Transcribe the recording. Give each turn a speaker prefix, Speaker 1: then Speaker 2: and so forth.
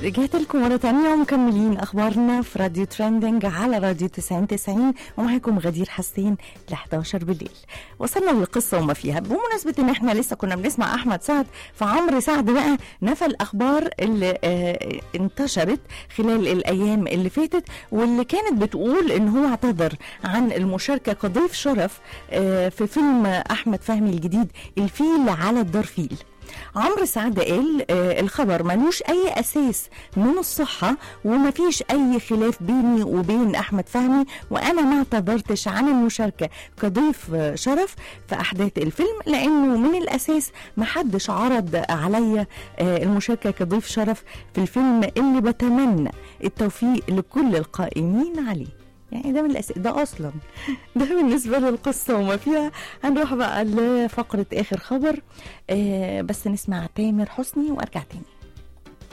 Speaker 1: رجعت لكم مرة تانية ومكملين أخبارنا في راديو ترندنج على راديو 90 90 ومعاكم غدير حسين ل 11 بالليل وصلنا للقصة وما فيها بمناسبة إن إحنا لسه كنا بنسمع أحمد سعد فعمرو سعد بقى نفى الأخبار اللي آه انتشرت خلال الأيام اللي فاتت واللي كانت بتقول إن هو اعتذر عن المشاركة كضيف شرف آه في فيلم أحمد فهمي الجديد الفيل على الدرفيل عمرو سعد قال آه الخبر ملوش اي اساس من الصحه ومفيش اي خلاف بيني وبين احمد فهمي وانا ما اعتذرتش عن المشاركه كضيف آه شرف في احداث الفيلم لانه من الاساس محدش عرض عليا آه المشاركه كضيف شرف في الفيلم اللي بتمنى التوفيق لكل القائمين عليه يعني ده من الأس... ده اصلا ده بالنسبه للقصه وما فيها هنروح بقى لفقره اخر خبر آه بس نسمع تامر حسني وارجع تاني